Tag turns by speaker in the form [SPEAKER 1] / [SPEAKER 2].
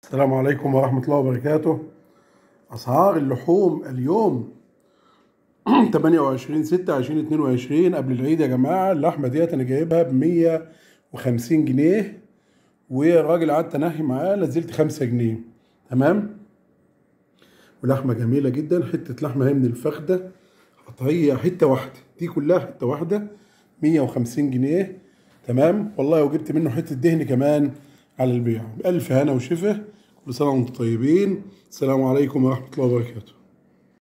[SPEAKER 1] السلام عليكم ورحمة الله وبركاته أسعار اللحوم اليوم 28 6 2022 قبل العيد يا جماعة اللحمة ديت أنا جايبها ب 150 جنيه والراجل قعدت أنهي معاه نزلت 5 جنيه تمام ولحمة جميلة جدا حتة لحمة هي من الفخدة قطعية حتة واحدة دي كلها حتة واحدة 150 جنيه تمام والله وجبت منه حتة دهن كمان على البيع بألف هنا وشفا كل سنة وانتم طيبين السلام عليكم ورحمة الله وبركاته